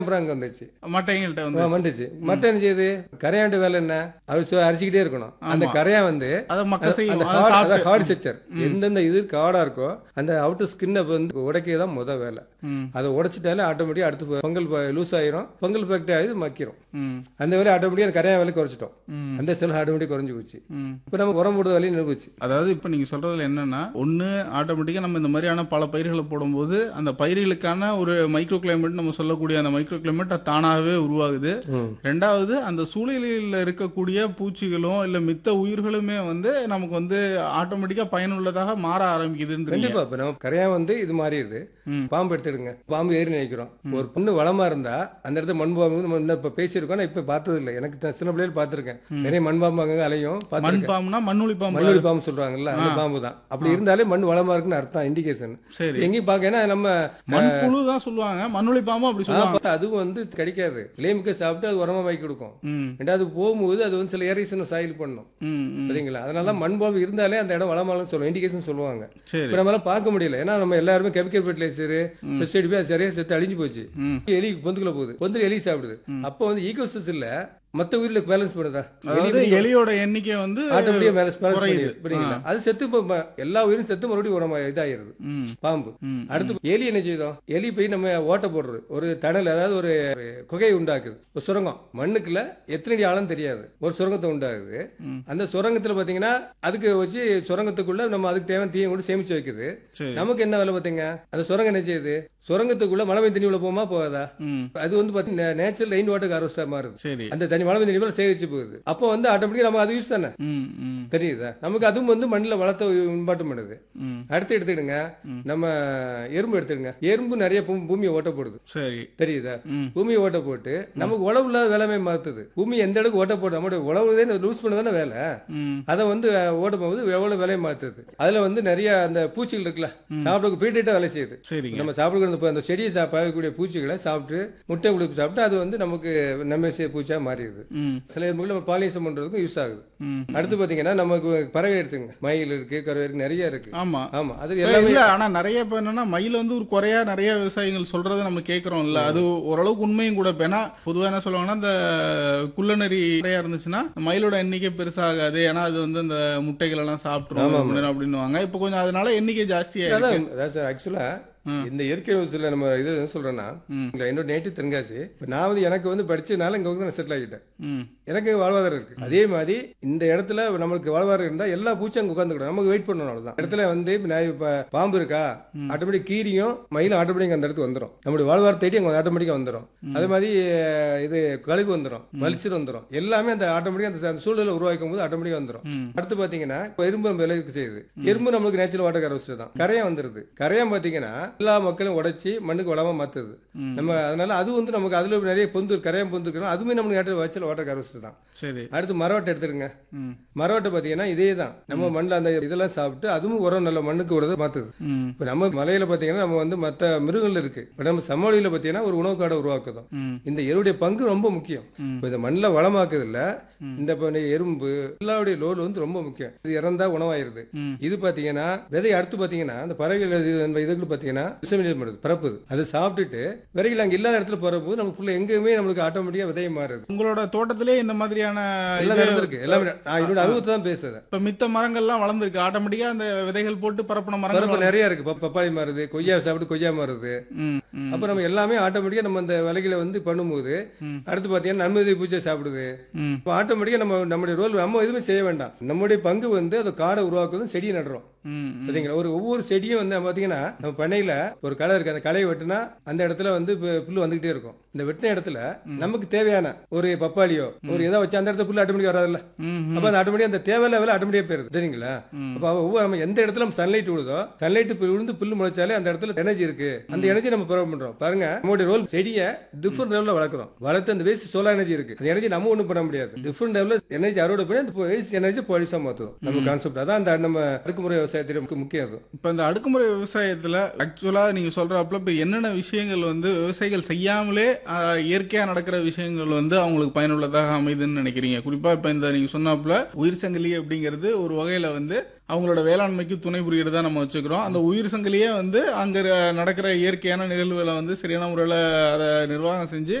அப்புறம் அங்க வந்துச்சு மட்டைங்கள்ட்ட ஆ, வந்து வந்துச்சு மட்டை என்ன செய்யுது கரையாண்டு வேலை என்ன அது சு- அரிச்சுக்கிட்டே இருக்கணும் அந்த கரையான் வந்து அதை மக்க செய்யும் அந்த அதை ஹார்ட் சாப்பிட்டு ஹார்ட் ஸ்ட்ரக்சர் எந்தெந்த இது காடா இருக்கோ அந்த அவுட்டர் ஸ்கின்னை வந்து உடைக்க தான் முத வேலை ம். அதை உடைச்சிட்டாலே ஆட்டோமேட்டிக்கா அடுத்து பொங்கல் லூஸ் ஆயிரும் பொங்கல் ஃபேக்டரி ஆகி மக்கிரும் ம் அந்த வேலை ஆட்டோமேட்டிக்கா அந்த கரையான் வேலை குறைச்சிட்டோம் ம். அந்த செல் ஆட்டோமேட்டிக் குறைஞ்சு போச்சு ம் இப்போ நம்ம உரம் போடுற வேலையும் நின்று போச்சு அதாவது இப்போ நீங்கள் சொல்கிறதுல என்னன்னா ஒன்று ஆட்டோமேட்டிக்காக நம்ம இந்த மாதிரியான பல பயிர்களை போடும்போது அந்த பயிர்களுக்கான ஒரு மைக்ரோ கிளைமேட் நம்ம சொல்லக்கூடிய அந்த மைக்ரோ கிளைமேட் தானாகவே உருவாகுது ம். ரெண்டாவது அந்த சூழலில் இருக்கக்கூடிய பூச்சிகளும் இல்லை மித்த உயிர்களுமே வந்து நமக்கு வந்து ஆட்டோமேட்டிக்காக பயனுள்ளதாக மாற ஆரம்பிக்குதுன்றீங்க கண்டிப்பா இப்ப நம்ம கரையான் வந்து இது மாறிடுது ம். பாம்பு எடுத்துடுங்க பாம்பு ஏறி நினைக்கிறோம் ஒரு பொண்ணு வளமா இருந்தா அந்த இடத்துல மண் பாம்பு நம்ம இன்னும் இப்ப பேசியிருக்கோம் நான் இப்ப பார்த்தது இல்லை எனக்கு த- சின்ன பிள்ளைகள் பார்த்திருக்கேன் நிறைய மண் பாம்பு அங்கங்க அலையும் மண் பார்த்திருக்கேன் பாம்புனா மண்ணுளி பாம்பு மண்ணுளி பாம்பு சொல்றாங்கல்ல அந்த பாம்பு தான் அப்படி இருந்தாலே மண் வளமா இருக்குன்னு அர்த்தம் இண்டிகேஷன் சரி எங்கேயும் பார்க்க ஏன்னா நம்ம மண்புழு தான் சொல்லுவாங்க மண்ணுளி பாம்பு அப்படி ஆ, சொல்லுவாங்க பார்த்தா அதுவும் வந்து கிடைக்காது இளையமிக்க சாப்பிட்டு அது உரமா வாங்கி கொடுக்கும் ம் ரெண்டாவது போகும்போது அது வந்து சில ஏரிசன் சாயில் பண்ணும் ம் ம். சரிங்களா அதனால தான் மண் பாம்பு இருந்தாலே அந்த இடம் வளமாலும் சொல்லுவோம் இண்டிகேஷன் சொல்லுவாங்க சரி இப்போ நம்மளால பார்க்க முடியல ஏன்னா நம்ம எல்லாருமே கெமிக்கல் ஃபெர்டிலைசர் பெஸ்டிசைட் போய் அது சரியா செத்து அழிஞ்சு போச்சு ம் எலி பொந்துக்குள்ள போகுது பொந்து எலி சாப்பிடுது அப்போ வந்து ஈகோசிஸ் இல்ல மத்த உயிரில பேலன்ஸ் பண்ணுதா அதாவது எலியோட எண்ணிக்கை வந்து ஆட்டோமேட்டிக்கா பேலன்ஸ் பேலன்ஸ் குறையுது. புரியுங்களா அது செத்து இப்ப ம- எல்லா உயிரும் செத்து மறுபடியும் உரமா இதாயிருது ம் பாம்பு ம் அடுத்து எலி என்ன செய்தோம் எலி போய் நம்ம ஓட்ட போடுறது ஒரு டனல் அதாவது ஒரு ஒரு குகையை உண்டாக்குது ஒரு சுரங்கம் மண்ணுக்குள்ள எத்தனை அடி ஆழம் தெரியாது ஒரு சுரங்கத்தை உண்டாகுது ம். அந்த சுரங்கத்துல பாத்தீங்கன்னா அதுக்கு வச்சு சுரங்கத்துக்குள்ள நம்ம அதுக்கு தேவையான தீயம் கூட சேமிச்சு வைக்குது சரி நமக்கு என்ன வேலை பாத்தீங்க அந்த சுரங்கம் என்ன செய்யுது சுரங்கத்துக்குள்ள மழை பெய்ய தண்ணி உள்ள போமா போகாதா ம் அது வந்து பாத்தீங்கன்னா நேச்சுரல் ரெயின் வாட்டர் ஹார்வெஸ்டா மாறுது சரி அந்த தண்ணி மழை பெய்ய தண்ணி மேல சேகரிச்சு போகுது அப்போ வந்து ஆட்டோமேட்டிக்கா நம்ம அது யூஸ் தானே ம் ம் தெரியுதா நமக்கு அதுவும் வந்து மண்ணில் வளத்தை இம்பார்ட்டன் பண்ணுது ம் அடுத்து எடுத்துடுங்க நம்ம எறும்பு எடுத்துடுங்க எறும்பு நிறைய பூ- பூமியை ஓட்ட போடுது சரி தெரியுதா ம் பூமியை ஓட்ட போட்டு நமக்கு உழவு இல்லாத வேலைமை மாத்துது பூமி எந்த இடத்துக்கு ஓட்ட போடுது நம்மளுடைய உழவு லூஸ் பண்ண தானே வேலை ம் அதை வந்து அஹ், ஓட்டும் போது எவ்வளவு வேலையை மாத்துது அதுல வந்து நிறைய அந்த பூச்சிகள் இருக்குல்ல சாப்பிட பீட்டா வேலை செய்யுது சரிங்க நம்ம சாப்பிடக்கூடிய அந்த செடியை சா- பாயக்கூடிய பூச்சிகளை சாப்பிட்டு முட்டை கொடுத்து சாப்பிட்டு அது வந்து நமக்கு நன்மை செய்ய பூச்சியா மாறிடுது ம் சில எறும்புகள் நம்ம பாலினேஷன் பண்றதுக்கும் யூஸ் ஆகுது ம் அடுத்து பாத்தீங்கன்னா நமக்கு பறவை எடுத்துங்க மயில் இருக்கு கருவை இருக்கு நிறைய இருக்கு ஆமா ஆமா அது இப்ப எல்லாமே இல்ல ஆனா நிறைய இப்ப என்னன்னா மயில் வந்து ஒரு குறையா நிறைய விவசாயிகள் சொல்றதை நம்ம கேக்குறோம் இல்ல அது ஓரளவுக்கு உண்மையும் கூட இப்ப ஏன்னா பொதுவா என்ன சொல்லுவாங்கன்னா இந்த குள்ளநரி நிறைய இருந்துச்சுன்னா மயிலோட எண்ணிக்கை பெருசாகாது ஏன்னா அது வந்து இந்த முட்டைகள் எல்லாம் சாப்பிட்டுரும் அப்படின்னு அப்படின்னுவாங்க இப்ப கொஞ்சம் அதனால எண்ணிக்கை ஜாஸ்தியா இருக்கு அதான் அதான் சார் ஆக்சுவலா இந்த இயற்கை விவசாயத்துல நம்ம இது என்ன சொல்றேன்னா இங்க என்னோட நேட்டிவ் தென்காசி இப்ப நான் வந்து எனக்கு வந்து படிச்சதுனால இங்க வந்து நான் செட்டில் ஆகிட்டேன் ம் எனக்கு வாழ்வாதாரம் இருக்கு அதே மாதிரி இந்த இடத்துல நம்மளுக்கு வாழ்வாதாரம் இருந்தா எல்லா பூச்சும் அங்க உட்காந்துக்கிடும் நமக்கு வெயிட் பண்ணணும் அவ்வளவுதான் இடத்துல வந்து இப்ப நான் இப்ப பாம்பு இருக்கா ஆட்டோமேட்டிக் கீரியும் மயிலும் ஆட்டோமேட்டிக் அந்த இடத்துக்கு வந்துடும் நம்மளுடைய வாழ்வாதாரம் தேடி அங்க ஆட்டோமேட்டிக்கா வந்துடும் அதே மாதிரி அஹ், இது கழுகு வந்துடும் மலிச்சர் வந்துடும் எல்லாமே அந்த ஆட்டோமேட்டிக்கா அந்த அந்த சூழலை உருவாக்கும் போது ஆட்டோமேட்டிக்கா வந்துடும் ம். அடுத்து பாத்தீங்கன்னா இப்ப எறும்பு நம்ம விலைக்கு செய்யுது எறும்பு நம்மளுக்கு நேச்சுரல் வாட்டர் ஹார்வெஸ்டர் தான் கரையான் வந்துருது கரையான் பாத்தீங்கன்னா எல்லா மக்களும் உடைச்சி மண்ணுக்கு வளமா மாத்துது நம்ம அதனால அது வந்து நமக்கு அதுல நிறைய பொந்து கரையான் பொந்து இருக்குன்னா அதுவுமே நம்மளுக்கு நேச்சுரல் வாட்டர் ஹார்வெஸ்டர் தான் சரி அடுத்து மரவட்டை எடுத்துருங்க ம் மரவட்டை பாத்தீங்கன்னா இதே தான் நம்ம மண்ணில் அந்த இதெல்லாம் சாப்பிட்டு அதுவும் உரம் நல்ல மண்ணுக்கு விடுறத மாத்துது ம் இப்ப நம்ம மலையில பாத்தீங்கன்னா நம்ம வந்து மத்த மிருகங்கள் இருக்கு இப்ப நம்ம சமவெளியில பாத்தீங்கன்னா ஒரு உணவு காடை உருவாக்குதோம் ம் இந்த எருடைய பங்கு ரொம்ப முக்கியம் இப்ப இந்த மண்ணில் வளமாக்குது இல்ல இந்த இப்ப இந்த எறும்பு எல்லாருடைய லோடு வந்து ரொம்ப முக்கியம் இது இறந்தா உணவாயிருது ம். இது பாத்தீங்கன்னா விதை அடுத்து பாத்தீங்கன்னா அந்த பறவைகள் இது இந்த இதுக்கு பாத்தீங்கன்னா disseminate பண்ணுது பரப்புது அதை சாப்பிட்டுட்டு விதைகள் அங்க இல்லாத இடத்துல போறப்போது நமக்குள்ள எங்கேயுமே நம்மளுக்கு ஆட்டோமேட்டிக்கா விதை மாறுது உங்களோட தோட்டத்திலே இந்த மாதிரியான எல்லாம் இது நடந்திருக்கு எல்லாமே நான் என்னோட அனுபவத்தை தான் பேசுறேன் இப்ப மித்த மரங்கள்லாம் வளர்ந்துருக்கு ஆட்டோமேட்டிக்கா அந்த விதைகள் போட்டு பரப்பின மரங்கள் பரப்பு நிறைய இருக்கு ப- பப்பாளி மாறுது கொய்யா சாப்பிட்டு கொய்யா மாறுது ம் ம் அப்ப நம்ம எல்லாமே ஆட்டோமேட்டிக்கா நம்ம அந்த விலைகளை வந்து பண்ணும்போது அடுத்து பாத்தீங்கன்னா நன்மதி பூச்சை சாப்பிடுது ம் இப்போ ஆட்டோமேட்டிக்கா நம்ம நம்முடைய ரோல் நம்ம எதுவுமே செய்ய வேண்டாம் நம்முடைய பங்கு வந்து அந்த காடை உருவாக்குவதும் செடியை நடுறோம் ம் ம். பார்த்தீங்களா ஒரு ஒவ்வொரு செடியும் வந்து பாத்தீங்கன்னா நம்ம பண்ணையில ஒரு களை இருக்கு அந்த களையை வெட்டினா அந்த இடத்துல வந்து பு- புல்லு வந்துகிட்டே இருக்கும் இந்த வெட்டின இடத்துல நமக்கு தேவையான ஒரு பப்பாளியோ ஒரு ஏதோ வச்சு அந்த இடத்துல புல்லு ஆட்டோமேட்டிக் வராதுல்ல ம் அப்ப அந்த ஆட்டோமேட்டிக் அந்த தேவையில்ல வேலை ஆட்டோமேட்டிக்கா போயிருது சரிங்களா அப்ப அவ ஒவ்வொரு நம்ம எந்த இடத்துல நம்ம சன்லைட் விழுதோ சன்லைட் விழுந்து புல்லு முளைச்சாலே அந்த இடத்துல எனர்ஜி இருக்கு அந்த எனர்ஜி நம்ம ப்ரொவைட் பண்றோம் பாருங்க நம்மளுடைய ரோல் செடியை டிஃபரெண்ட் லெவலில் வளர்க்குறோம் வளர்த்து அந்த வேஸ்ட் சோலார் எனர்ஜி இருக்கு அந்த எனர்ஜி நம்ம ஒண்ணும் பண்ண முடியாது டிஃபரெண்ட் லெவலில் எனர்ஜி அறுவடை பண்ணி அந்த வேஸ்ட் எனர்ஜி பாலிசா மாத்துவோம் நம்ம கான்செப்ட் அதான் அந்த நம்ம அடுக்குமுறை விவசாயத்திற்கு முக்கிய- முக்கியம் அது இப்ப இந்த அடுக்குமுறை விவசாயத்துல ஆக்சுவலா நீங்க சொல்றாப்புல இப்ப என்னென்ன விஷயங்கள் வந்து விவசாயிகள் செய்யாமலே ஆஹ், இயற்கையா நடக்கிற விஷயங்கள் வந்து அவங்களுக்கு பயனுள்ளதாக அமைதுன்னு நினைக்கிறீங்க குறிப்பா இப்ப இந்த நீங்க சொன்னாப்புல உயிர் சங்கிலி அப்படிங்கிறது ஒரு வகையில வந்து அவங்களோட வேளாண்மைக்கு துணை புரிகிறதா நம்ம வச்சுக்கிறோம் அந்த உயிர் சங்கிலியே வந்து அங்க ர- நடக்கிற இயற்கையான நிகழ்வுகளை வந்து சரியான முறையில் அதை நிர்வாகம் செஞ்சு